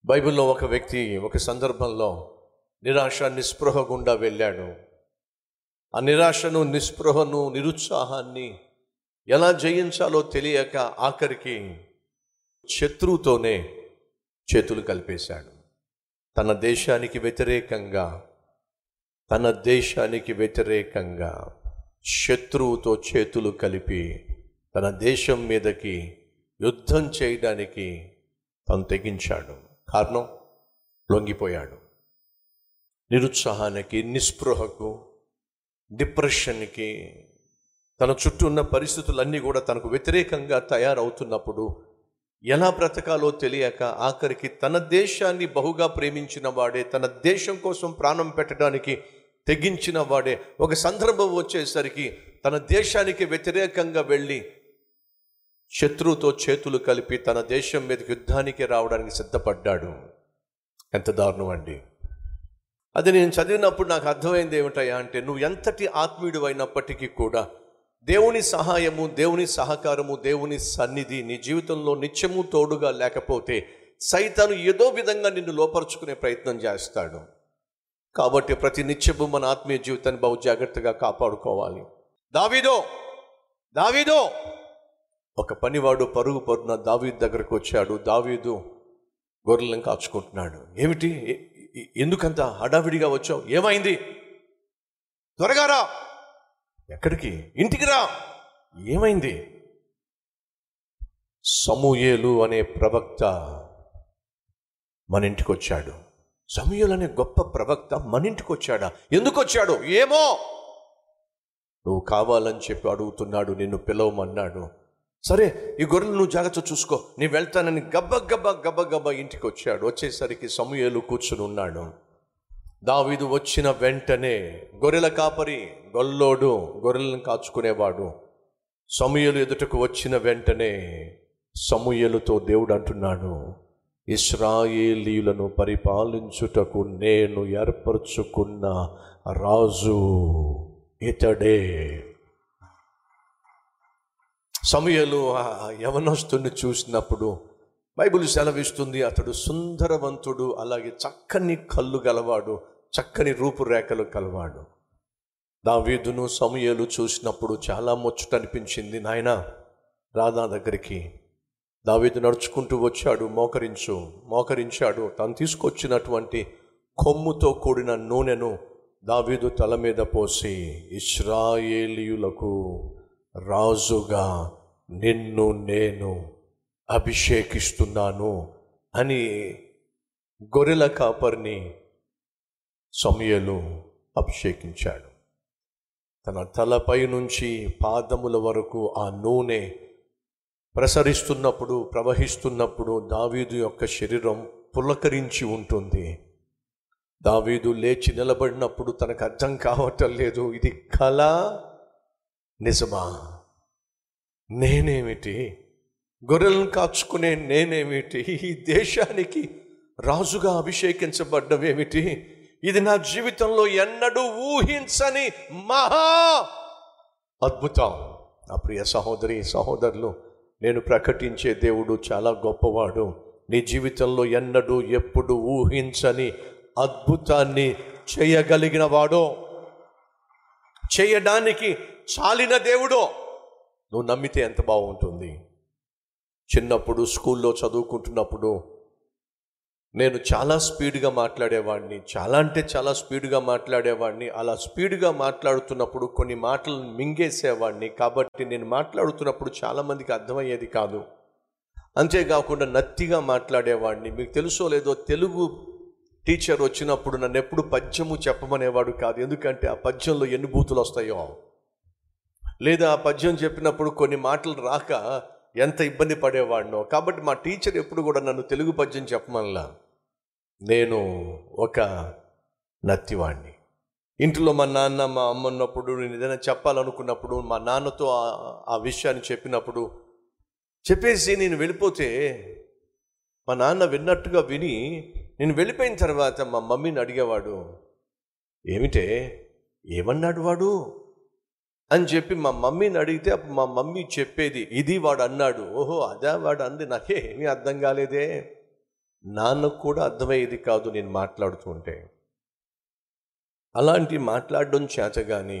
బైబిల్లో ఒక వ్యక్తి ఒక సందర్భంలో నిరాశ నిస్పృహ గుండా వెళ్ళాడు ఆ నిరాశను నిస్పృహను నిరుత్సాహాన్ని ఎలా జయించాలో తెలియక ఆఖరికి శత్రువుతోనే చేతులు కలిపేశాడు తన దేశానికి వ్యతిరేకంగా తన దేశానికి వ్యతిరేకంగా శత్రువుతో చేతులు కలిపి తన దేశం మీదకి యుద్ధం చేయడానికి తను తెగించాడు కారణం లొంగిపోయాడు నిరుత్సాహానికి నిస్పృహకు డిప్రెషన్కి తన చుట్టూ ఉన్న పరిస్థితులన్నీ కూడా తనకు వ్యతిరేకంగా తయారవుతున్నప్పుడు ఎలా బ్రతకాలో తెలియక ఆఖరికి తన దేశాన్ని బహుగా ప్రేమించిన వాడే తన దేశం కోసం ప్రాణం పెట్టడానికి తెగించిన వాడే ఒక సందర్భం వచ్చేసరికి తన దేశానికి వ్యతిరేకంగా వెళ్ళి శత్రువుతో చేతులు కలిపి తన దేశం మీదకి యుద్ధానికి రావడానికి సిద్ధపడ్డాడు ఎంత దారుణం అండి అది నేను చదివినప్పుడు నాకు అర్థమైంది ఏమిటయ్యా అంటే నువ్వు ఎంతటి ఆత్మీయుడు అయినప్పటికీ కూడా దేవుని సహాయము దేవుని సహకారము దేవుని సన్నిధి నీ జీవితంలో నిత్యము తోడుగా లేకపోతే సైతాను ఏదో విధంగా నిన్ను లోపరుచుకునే ప్రయత్నం చేస్తాడు కాబట్టి ప్రతి నిత్యము మన ఆత్మీయ జీవితాన్ని బహు జాగ్రత్తగా కాపాడుకోవాలి దావీదో దావీదో ఒక పనివాడు పరుగు పరున దావీదు దగ్గరకు వచ్చాడు దావీదు గొర్రెలను కాచుకుంటున్నాడు ఏమిటి ఎ- ఎ- ఎందుకంత హడావిడిగా వచ్చావు ఏమైంది త్వరగా రా ఎక్కడికి ఇంటికి రా ఏమైంది సమూయేలు అనే ప్రవక్త మన ఇంటికి వచ్చాడు సమూయేలు అనే గొప్ప ప్రవక్త మన ఇంటికి వచ్చాడా ఎందుకు వచ్చాడు ఏమో నువ్వు కావాలని చెప్పి అడుగుతున్నాడు నిన్ను పిలవమన్నాడు సరే ఈ గొర్రెలు నువ్వు జాగ్రత్త చూసుకో నీ వెళ్తానని గబ్బ గబ్బ గబ్బ గబ్బ ఇంటికి వచ్చాడు వచ్చేసరికి సమూయేలు కూర్చుని ఉన్నాడు దావీదు వచ్చిన వెంటనే గొర్రెల కాపరి గొల్లోడు గొర్రెలను కాచుకునేవాడు సమూయేలు ఎదుటకు వచ్చిన వెంటనే సమూయేలుతో దేవుడు అంటున్నాడు ఇస్రాయేలీలను పరిపాలించుటకు నేను ఏర్పరచుకున్న రాజు ఇతడే సమయలు ఆ యవనస్తుని చూసినప్పుడు బైబిల్ సెలవిస్తుంది అతడు సుందరవంతుడు అలాగే చక్కని కళ్ళు గలవాడు చక్కని రూపురేఖలు కలవాడు దావీదును సమయలు చూసినప్పుడు చాలా ముచ్చట అనిపించింది నాయన రాధా దగ్గరికి దావీదు నడుచుకుంటూ వచ్చాడు మోకరించు మోకరించాడు తను తీసుకొచ్చినటువంటి కొమ్ముతో కూడిన నూనెను దావీదు తల మీద పోసి ఇస్రాయేలీయులకు రాజుగా నిన్ను నేను అభిషేకిస్తున్నాను అని గొర్రెల కాపరిని సమయలు అభిషేకించాడు తన తలపై నుంచి పాదముల వరకు ఆ నూనె ప్రసరిస్తున్నప్పుడు ప్రవహిస్తున్నప్పుడు దావీదు యొక్క శరీరం పులకరించి ఉంటుంది దావీదు లేచి నిలబడినప్పుడు తనకు అర్థం కావటం లేదు ఇది కళ నిజమా నేనేమిటి గొర్రెలను కాచుకునే నేనేమిటి ఈ దేశానికి రాజుగా అభిషేకించబడ్డమేమిటి ఇది నా జీవితంలో ఎన్నడూ ఊహించని మహా అద్భుతం నా ప్రియ సహోదరి సహోదరులు నేను ప్రకటించే దేవుడు చాలా గొప్పవాడు నీ జీవితంలో ఎన్నడూ ఎప్పుడు ఊహించని అద్భుతాన్ని చేయగలిగిన వాడో చేయడానికి చాలిన దేవుడో నువ్వు నమ్మితే ఎంత బాగుంటుంది చిన్నప్పుడు స్కూల్లో చదువుకుంటున్నప్పుడు నేను చాలా స్పీడ్గా మాట్లాడేవాడిని చాలా అంటే చాలా స్పీడ్గా మాట్లాడేవాడిని అలా స్పీడ్గా మాట్లాడుతున్నప్పుడు కొన్ని మాటలు మింగేసేవాడిని కాబట్టి నేను మాట్లాడుతున్నప్పుడు చాలామందికి అర్థమయ్యేది కాదు అంతేకాకుండా నత్తిగా మాట్లాడేవాడిని మీకు తెలుసో లేదో తెలుగు టీచర్ వచ్చినప్పుడు నన్ను ఎప్పుడు పద్యము చెప్పమనేవాడు కాదు ఎందుకంటే ఆ పద్యంలో ఎన్ని బూతులు వస్తాయో లేదా ఆ పద్యం చెప్పినప్పుడు కొన్ని మాటలు రాక ఎంత ఇబ్బంది పడేవాడినో కాబట్టి మా టీచర్ ఎప్పుడు కూడా నన్ను తెలుగు పద్యం చెప్పమనలా నేను ఒక నత్తివాణ్ణి ఇంట్లో మా నాన్న మా అమ్మ ఉన్నప్పుడు నేను ఏదైనా చెప్పాలనుకున్నప్పుడు మా నాన్నతో ఆ- ఆ విషయాన్ని చెప్పినప్పుడు చెప్పేసి నేను వెళ్ళిపోతే మా నాన్న విన్నట్టుగా విని నేను వెళ్ళిపోయిన తర్వాత మా మమ్మీని అడిగేవాడు ఏమిటే ఏమన్నాడు వాడు అని చెప్పి మా మమ్మీని అడిగితే అప్పుడు మా మమ్మీ చెప్పేది ఇది వాడు అన్నాడు ఓహో అదే వాడు అంది నాకే ఏమీ అర్థం కాలేదే నాన్నకు కూడా అర్థమయ్యేది కాదు నేను మాట్లాడుతూ ఉంటే అలాంటి మాట్లాడడం చేత కానీ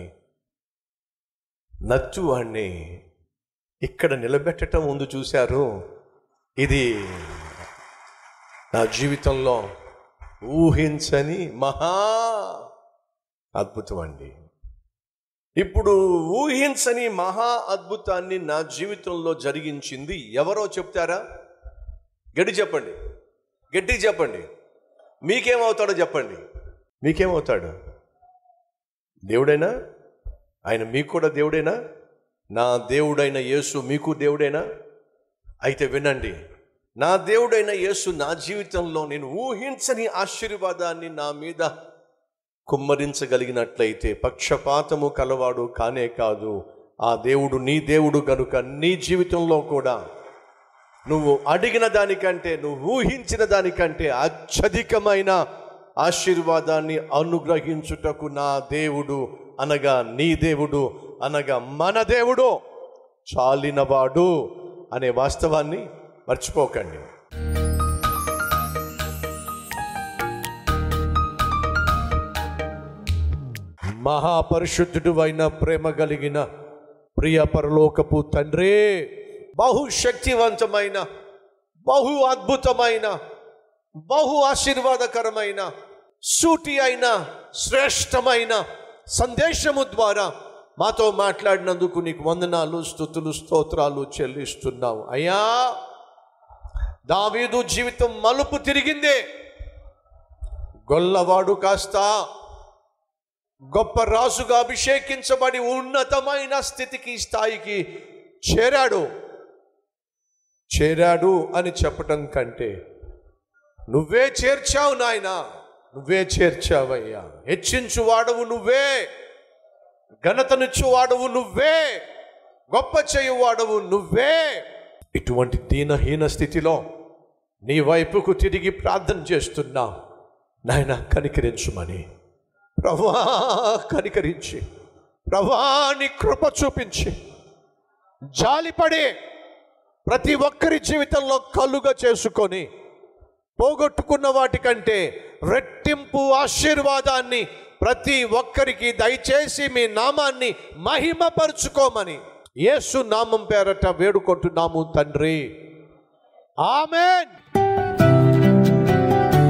నచ్చువాణ్ణి ఇక్కడ నిలబెట్టడం ముందు చూశారు ఇది నా జీవితంలో ఊహించని మహా అద్భుతం అండి ఇప్పుడు ఊహించని మహా అద్భుతాన్ని నా జీవితంలో జరిగించింది ఎవరో చెప్తారా గట్టి చెప్పండి గట్టి చెప్పండి మీకేమవుతాడో చెప్పండి మీకేమవుతాడు దేవుడైనా ఆయన మీకు కూడా దేవుడేనా నా దేవుడైన యేసు మీకు దేవుడేనా అయితే వినండి నా దేవుడైన యేసు నా జీవితంలో నేను ఊహించని ఆశీర్వాదాన్ని నా మీద కుమ్మరించగలిగినట్లయితే పక్షపాతము కలవాడు కానే కాదు ఆ దేవుడు నీ దేవుడు గనుక నీ జీవితంలో కూడా నువ్వు అడిగిన దానికంటే నువ్వు ఊహించిన దానికంటే అత్యధికమైన ఆశీర్వాదాన్ని అనుగ్రహించుటకు నా దేవుడు అనగా నీ దేవుడు అనగా మన దేవుడు చాలినవాడు అనే వాస్తవాన్ని మర్చిపోకండి మహాపరిశుద్ధుడు అయిన ప్రేమ కలిగిన ప్రియ పరలోకపు తండ్రి బహుశక్తివంతమైన బహు అద్భుతమైన బహు ఆశీర్వాదకరమైన సూటి అయిన శ్రేష్టమైన సందేశము ద్వారా మాతో మాట్లాడినందుకు నీకు వందనాలు స్థుతులు స్తోత్రాలు చెల్లిస్తున్నావు అయ్యా దావీదు జీవితం మలుపు తిరిగిందే గొల్లవాడు కాస్త గొప్ప రాజుగా అభిషేకించబడి ఉన్నతమైన స్థితికి స్థాయికి చేరాడు చేరాడు అని చెప్పటం కంటే నువ్వే చేర్చావు నాయన నువ్వే చేర్చావయ్యా హెచ్చించువాడవు నువ్వే ఘనతనిచ్చువాడవు నువ్వే గొప్ప చేయువాడవు నువ్వే ఇటువంటి దీనహీన స్థితిలో నీ వైపుకు తిరిగి ప్రార్థన చేస్తున్నా నాయన కనికరించుమని ప్రభా కనికరించి ప్రభా నీ కృప చూపించి జాలిపడి ప్రతి ఒక్కరి జీవితంలో కలుగా చేసుకొని పోగొట్టుకున్న వాటికంటే రెట్టింపు ఆశీర్వాదాన్ని ప్రతి ఒక్కరికి దయచేసి మీ నామాన్ని మహిమపరుచుకోమని యేసు నామం పేరట వేడుకుంటున్నాము తండ్రి ఆమెన్